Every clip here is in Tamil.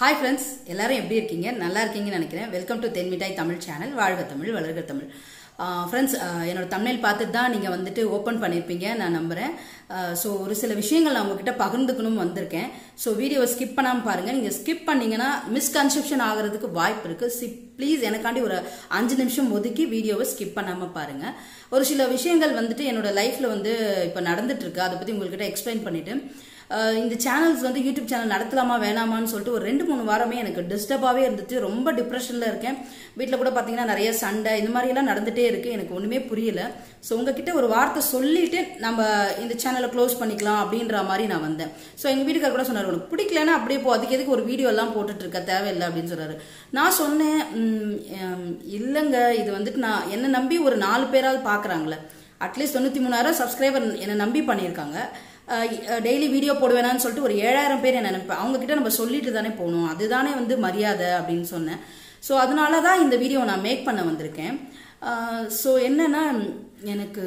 ஹாய் ஃப்ரெண்ட்ஸ் எல்லாரும் எப்படி இருக்கீங்க நல்லா இருக்கீங்கன்னு நினைக்கிறேன் welcome to Thenmittai Tamil channel வாழ்க தமிழ் வளர்க தமிழ் ஃப்ரெண்ட்ஸ் என்னோட தமிழ் பார்த்துட்டு தான் நீங்கள் வந்துட்டு ஓப்பன் பண்ணியிருப்பீங்க நான் நம்புகிறேன் ஸோ ஒரு சில விஷயங்கள் நான் உங்ககிட்ட பகிர்ந்துக்கணும் வந்திருக்கேன் ஸோ வீடியோவை ஸ்கிப் பண்ணாமல் பாருங்கள் நீங்கள் ஸ்கிப் பண்ணீங்கன்னா மிஸ்கன்செப்ஷன் ஆகிறதுக்கு வாய்ப்பு இருக்குது சி ப்ளீஸ் எனக்காண்டி ஒரு அஞ்சு நிமிஷம் ஒதுக்கி வீடியோவை ஸ்கிப் பண்ணாமல் பாருங்கள் ஒரு சில விஷயங்கள் வந்துட்டு என்னோட லைஃப்பில் வந்து இப்போ நடந்துட்டு இருக்கு அதை பற்றி உங்கள்கிட்ட எக்ஸ்பிளைன் பண்ணிவிட்டு அஹ் இந்த சேனல்ஸ் வந்து யூடியூப் சேனல் நடத்தலாமா வேணாமான்னு சொல்லிட்டு ஒரு ரெண்டு மூணு வாரமே எனக்கு டிஸ்டர்பாகவே இருந்துச்சு ரொம்ப டிப்ரெஷனில் இருக்கேன் வீட்டில் கூட பார்த்தீங்கன்னா நிறைய சண்டை இந்த மாதிரியெல்லாம் நடந்துகிட்டே இருக்கு எனக்கு ஒன்றுமே புரியல ஸோ உங்ககிட்ட ஒரு வார்த்தை சொல்லிட்டு நம்ம இந்த சேனலை க்ளோஸ் பண்ணிக்கலாம் அப்படின்ற மாதிரி நான் வந்தேன் ஸோ எங்கள் வீட்டுக்கார் கூட சொன்னார் உனக்கு பிடிக்கலன்னா அப்படியே போ அதுக்கு எதுக்கு ஒரு வீடியோ எல்லாம் போட்டுட்டு இருக்க தேவையில்லை அப்படின்னு சொல்றாரு நான் சொன்னேன் "ம், ஹம், இல்லைங்க இது வந்துட்டு நான் என்னை நம்பி ஒரு நாலு பேராவது பார்க்குறாங்களே அட்லீஸ்ட் தொண்ணூற்றி மூணாயிரம் சப்ஸ்கிரைபர் என்னை நம்பி பண்ணியிருக்காங்க டெய்லி வீடியோ போடுவேனான்னு சொல்லிட்டு ஒரு ஏழாயிரம் பேர் என்ன நினைப்பேன் அவங்க கிட்ட நம்ம சொல்லிட்டு தானே போகணும் அதுதானே வந்து மரியாதை அப்படின்னு சொன்னேன் ஸோ அதனால தான் இந்த வீடியோ நான் மேக் பண்ண வந்திருக்கேன் ஸோ என்னன்னா எனக்கு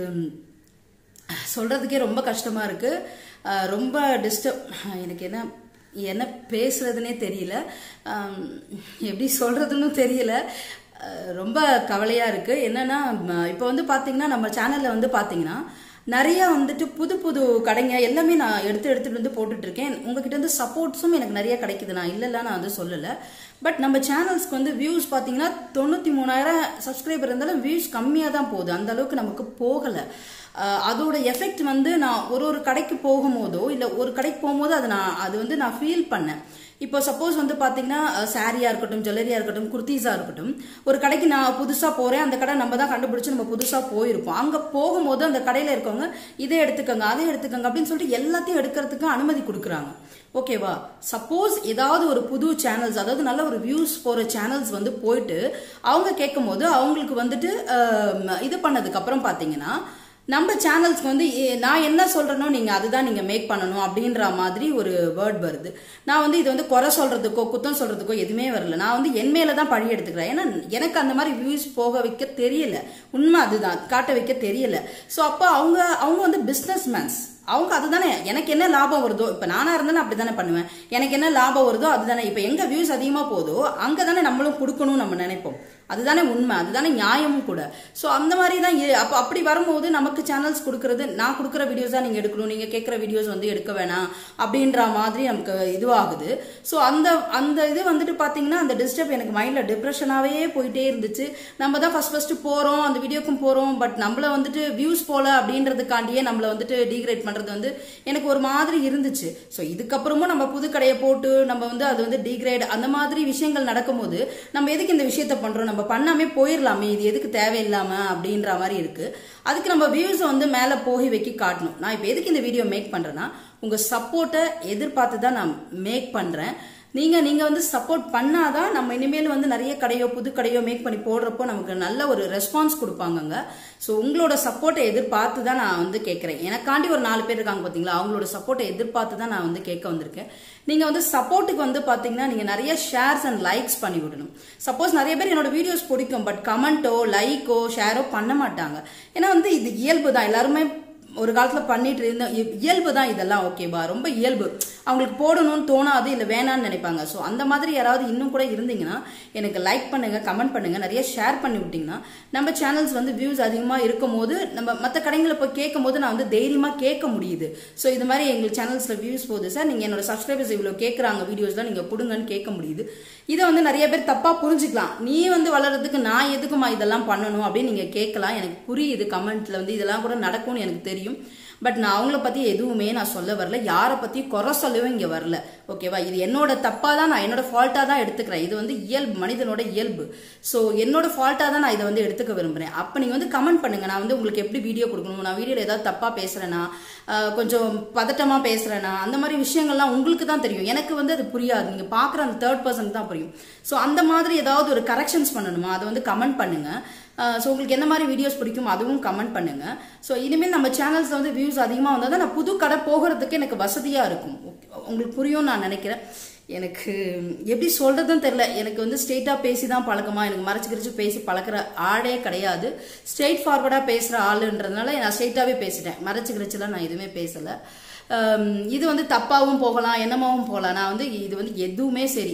சொல்றதுக்கே ரொம்ப கஷ்டமா இருக்கு அஹ் ரொம்ப டிஸ்டர்ப் எனக்கு என்ன என்ன பேசுறதுனே தெரியல அம், எப்படி சொல்றதுன்னு தெரியல அஹ் ரொம்ப கவலையா இருக்கு என்னன்னா ம- இப்போ வந்து பாத்தீங்கன்னா நம்ம சேனல்ல வந்து பாத்தீங்கன்னா நிறைய வந்துட்டு புது புது கடைங்க எல்லாமே நான் எடுத்து எடுத்துட்டு வந்து போட்டுட்டு இருக்கேன் உங்ககிட்ட இருந்து சப்போர்ட்ஸும் எனக்கு நிறைய கிடைக்குது நான் இல்லைல்ல நான் வந்து சொல்லலை பட் நம்ம சேனல்ஸ்க்கு வந்து வியூஸ் பார்த்தீங்கன்னா தொண்ணூற்றி மூணாயிரம் சப்ஸ்கிரைபர் இருந்தாலும் வியூஸ் கம்மியாக தான் போகுது அந்த அளவுக்கு நமக்கு போகலை அஹ் அதோட எஃபெக்ட் வந்து நான் ஒரு ஒரு கடைக்கு போகும்போதோ இல்லை ஒரு கடைக்கு போகும்போது அது நான் அது வந்து நான் ஃபீல் பண்ணேன் இப்போ சப்போஸ் வந்து பார்த்தீங்கன்னா சாரியா இருக்கட்டும் ஜுவல்லரியா இருக்கட்டும் குர்த்தீஸா இருக்கட்டும் ஒரு கடைக்கு நான் புதுசா போறேன் அந்த கடை நம்ம தான் கண்டுபிடிச்சு நம்ம புதுசா போயிருப்போம் அங்க போகும்போது அந்த கடையில இருக்கவங்க இதை எடுத்துக்கங்க அதை எடுத்துக்கங்க அப்படின்னு சொல்லிட்டு எல்லாத்தையும் எடுக்கிறதுக்கு அனுமதி கொடுக்குறாங்க ஓகேவா சப்போஸ் ஏதாவது ஒரு புது சேனல்ஸ் அதாவது நல்ல ஒரு வியூஸ் போற சேனல்ஸ் வந்து போயிட்டு அவங்க கேட்கும் போது அவங்களுக்கு வந்துட்டு அஹ், இது பண்ணதுக்கு அப்புறம் பாத்தீங்கன்னா நம்ம சேனல்ஸ்க்கு வந்து ஏ- நான் என்ன சொல்றேனோ நீங்க அதுதான் நீங்க மேக் பண்ணணும் அப்படின்ற மாதிரி ஒரு வேர்ட் வருது நான் வந்து இது வந்து குறை சொல்றதுக்கோ குத்தம் சொல்றதுக்கோ எதுவுமே வரல நான் வந்து என் மேல தான் பழி எடுத்துக்கிறேன் ஏன்னா எனக்கு அந்த மாதிரி வியூஸ் போக வைக்க தெரியல உண்மை அதுதான் காட்ட வைக்க தெரியல ஸோ அப்போ அவங்க அவங்க வந்து பிஸ்னஸ் மேன்ஸ் அவங்க அதுதானே எனக்கு என்ன லாபம் வருதோ இப்போ நானா இருந்தாலும் அப்படி தானே பண்ணுவேன் எனக்கு என்ன லாபம் வருதோ அதுதானே இப்போ எங்க வியூஸ் அதிகமாக போதோ அங்கே தானே நம்மளும் கொடுக்கணும்னு நம்ம நினைப்போம் அதுதானே உண்மை அதுதானே நியாயமும் கூட ஸோ அந்த மாதிரி தான் இரு- அப்போ அப்படி வரும்போது நமக்கு சேனல்ஸ் கொடுக்கறது நான் கொடுக்குற வீடியோஸ் தான் நீங்கள் எடுக்கணும் நீங்கள் கேட்குற வீடியோஸ் வந்து எடுக்க வேணாம் அப்படின்ற மாதிரி நமக்கு இதுவாகுது ஸோ அந்த அந்த இது வந்துட்டு பார்த்தீங்கன்னா அந்த டிஸ்டர்ப் எனக்கு மைண்டில் டிப்ரெஷனாகவே போயிட்டே இருந்துச்சு நம்ம தான் ஃபர்ஸ்ட் ஃபர்ஸ்ட் போகிறோம் அந்த வீடியோக்கும் போகிறோம் பட் நம்மள வந்துட்டு வியூஸ் போல அப்படின்றதுக்காண்டியே நம்மள வந்துட்டு டீக்ரேட் பண்ணுறது வந்து எனக்கு ஒரு மாதிரி இருந்துச்சு ஸோ இதுக்கப்புறமும் நம்ம புது கடையை போட்டு நம்ம வந்து அது வந்து டீக்ரேட் அந்த மாதிரி விஷயங்கள் நடக்கும்போது நம்ம எதுக்கு இந்த விஷயத்த பண்றோம் நம்ம பண்ணாமே போயிடலாமே இது எதுக்கு தேவையில்லாம அப்படின்ற மாதிரி இருக்கு அதுக்கு நம்ம வியூஸை வந்து மேலே போய் வைக்க காட்டணும் நான் இப்போ எதுக்கு இந்த வீடியோ மேக் பண்றேன்னா உங்க சப்போர்ட்டை எதிர்பார்த்து தான் நான் மேக் பண்றேன் நீங்க நீங்க வந்து சப்போர்ட் பண்ணாதான் நம்ம இனிமேல் வந்து நிறைய கடையோ புது கடையோ மேக் பண்ணி போடுறப்போ நமக்கு நல்ல ஒரு ரெஸ்பான்ஸ் கொடுப்பாங்கங்க ஸோ உங்களோட சப்போர்ட்டை எதிர்பார்த்து தான் நான் வந்து கேட்குறேன் எனக்காண்டி ஒரு நாலு பேர் இருக்காங்க பார்த்தீங்களா அவங்களோட சப்போர்ட்டை எதிர்பார்த்து தான் நான் வந்து கேட்க வந்திருக்கேன் நீங்க வந்து சப்போர்ட்டுக்கு வந்து பாத்தீங்கன்னா நீங்க நிறைய ஷேர்ஸ் அண்ட் லைக்ஸ் பண்ணி விடணும் சப்போஸ் நிறைய பேர் என்னோட வீடியோஸ் பிடிக்கும் பட் கமெண்ட்டோ லைக்கோ ஷேரோ பண்ண மாட்டாங்க ஏன்னா வந்து இது இயல்பு தான் எல்லாருமே ஒரு காலத்துல பண்ணிட்டு இருந்த இ- இயல்பு தான் இதெல்லாம் ஓகேவா ரொம்ப இயல்பு அவங்களுக்கு போடணும்னு தோணாது இல்லை வேணான்னு நினைப்பாங்க ஸோ அந்த மாதிரி யாராவது இன்னும் கூட இருந்தீங்கன்னா எனக்கு லைக் பண்ணுங்க கமெண்ட் பண்ணுங்க நிறைய ஷேர் பண்ணி விட்டீங்கன்னா நம்ம சேனல்ஸ் வந்து வியூஸ் அதிகமாக இருக்கும் போது நம்ம மற்ற கடைங்களை போய் கேட்கும் போது நான் வந்து தைரியமாக கேட்க முடியுது ஸோ இது மாதிரி எங்கள் சேனல்ஸில் வியூஸ் போகுது சார் நீங்கள் என்னோட சப்ஸ்கிரைபர்ஸ் இவ்வளோ கேட்குறாங்க வீடியோஸ்லாம் நீங்கள் கொடுங்கன்னு கேட்க முடியுது இதை வந்து நிறைய பேர் தப்பாக புரிஞ்சுக்கலாம் நீ வந்து வளர்றதுக்கு நான் எதுக்குமா இதெல்லாம் பண்ணணும் அப்படின்னு நீங்கள் கேட்கலாம் எனக்கு புரியுது கமெண்ட்ல வந்து இதெல்லாம் கூட நடக்கும்னு எனக்கு தெரியும் பட் நான் அவங்கள பத்தி எதுவுமே நான் சொல்ல வரல யாரை பத்தி குறை சொல்லவே இங்க வரல ஓகேவா இது என்னோட தப்பா தான் நான் என்னோட ஃபால்ட்டா தான் எடுத்துக்கிறேன் இது வந்து இயல்பு மனிதனோட இயல்பு ஸோ என்னோட ஃபால்ட்டா தான் நான் இதை வந்து எடுத்துக்க விரும்புறேன் அப்ப நீங்க வந்து கமெண்ட் பண்ணுங்க நான் வந்து உங்களுக்கு எப்படி வீடியோ கொடுக்கணும் நான் வீடியோல ஏதாவது தப்பா பேசுறேனா ஆஹ் கொஞ்சம் பதட்டமா பேசுறேனா அந்த மாதிரி விஷயங்கள்லாம் உங்களுக்கு தான் தெரியும் எனக்கு வந்து அது புரியாது நீங்க பாக்குற அந்த தேர்ட் பர்சன் தான் புரியும் ஸோ அந்த மாதிரி ஏதாவது ஒரு கரெக்ஷன்ஸ் பண்ணணுமா அதை வந்து கமெண்ட் பண்ணுங்க ஸோ உங்களுக்கு என்ன மாதிரி வீடியோஸ் பிடிக்கும் அதுவும் கமெண்ட் பண்ணுங்க ஸோ இனிமேல் நம்ம சேனல்ஸ்ல வந்து வியூஸ் அதிகமாக வந்தால் தான் நான் புது கடை போகிறதுக்கு எனக்கு வசதியாக இருக்கும் Okay, உங்களுக்கு புரியும் நான் நினைக்கிறேன் எனக்கு எப்படி சொல்றதுன்னு தெரியல எனக்கு வந்து ஸ்ட்ரெயிட்டாக பேசி தான் பழக்கமா எனக்கு மறைச்சு கிரிச்சு பேசி பழக்கிற ஆளே கிடையாது ஸ்ட்ரெயிட் ஃபார்வர்டாக பேசுகிற ஆளுன்றதுனால நான் ஸ்ட்ரெயிட்டாகவே பேசிட்டேன் மறைச்சு கிரிச்சுலாம் நான் எதுவுமே பேசலை இது வந்து தப்பாகவும் போகலாம் என்னமாவும் போகலாம் நான் வந்து இது வந்து எதுவுமே சரி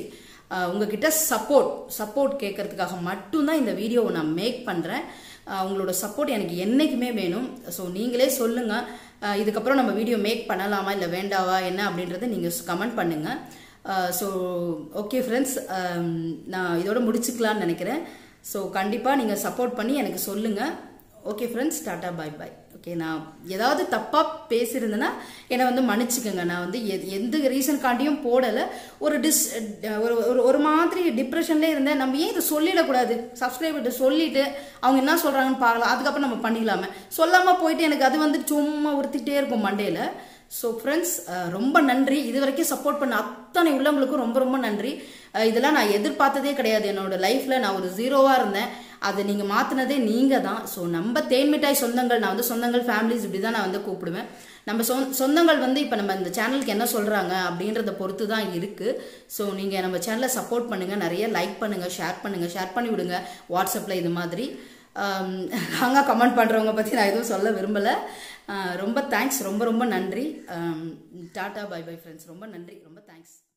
அஹ், உங்ககிட்ட சப்போர்ட் சப்போர்ட் கேட்கறதுக்காக மட்டும்தான் இந்த வீடியோவை நான் மேக் பண்ணுறேன் உங்களோட சப்போர்ட் எனக்கு என்றைக்குமே வேணும் ஸோ நீங்களே சொல்லுங்கள் இதுக்கப்புறம் நம்ம வீடியோ மேக் பண்ணலாமா இல்லை வேண்டாவா என்ன அப்படின்றத நீங்கள் கமெண்ட் பண்ணுங்கள் ஸோ ஓகே ஃப்ரெண்ட்ஸ் நான் இதோட முடிச்சுக்கலான்னு நினைக்கிறேன் ஸோ கண்டிப்பாக நீங்கள் சப்போர்ட் பண்ணி எனக்கு சொல்லுங்கள் okay friends tata bye bye okay நான் ஏதாவது தப்பாக பேசியிருந்தேன்னா என்னை வந்து மன்னிச்சுக்கோங்க நான் வந்து எ- எந்த ரீசன்காண்டியும் போடலை ஒரு டிஸ் ஒரு ஒரு- ஒரு மாதிரி டிப்ரெஷன்லேயே இருந்தேன் நம்ம ஏன் இதை சொல்லிடக்கூடாது சப்ஸ்கிரைபர்கிட்ட சொல்லிட்டு அவங்க என்ன சொல்கிறாங்கன்னு பார்க்கலாம் அதுக்கப்புறம் நம்ம பண்ணிக்கலாமே சொல்லாமல் போயிட்டு எனக்கு அது வந்து சும்மா உறுத்திட்டே இருக்கும் மண்டேல ஸோ ஃப்ரெண்ட்ஸ் ரொம்ப நன்றி இது வரைக்கும் சப்போர்ட் பண்ண அத்தனை உள்ளவங்களுக்கும் ரொம்ப ரொம்ப நன்றி அஹ், இதெல்லாம் நான் எதிர்பார்த்ததே கிடையாது என்னோட லைஃப்பில் நான் ஒரு ஜீரோவாக இருந்தேன் அதை நீங்கள் மாற்றினதே நீங்கள் தான் ஸோ நம்ம தேன்மிட்டாய் சொந்தங்கள் நான் வந்து சொந்தங்கள் ஃபேமிலிஸ் இப்படி தான் நான் வந்து கூப்பிடுவேன் நம்ம சொ சொந்தங்கள் வந்து இப்போ நம்ம இந்த சேனலுக்கு என்ன சொல்கிறாங்க அப்படின்றத பொறுத்து தான் இருக்குது ஸோ நீங்கள் நம்ம சேனலை சப்போர்ட் பண்ணுங்கள் நிறைய லைக் பண்ணுங்கள் ஷேர் பண்ணுங்கள் ஷேர் பண்ணி விடுங்க வாட்ஸ்அப்பில் இது மாதிரி நாங்கள் கமெண்ட் பண்ணுறவங்க பற்றி நான் எதுவும் சொல்ல விரும்பலை ரொம்ப தேங்க்ஸ் ரொம்ப ரொம்ப நன்றி டாட்டா பை பை ஃப்ரெண்ட்ஸ் ரொம்ப நன்றி ரொம்ப தேங்க்ஸ்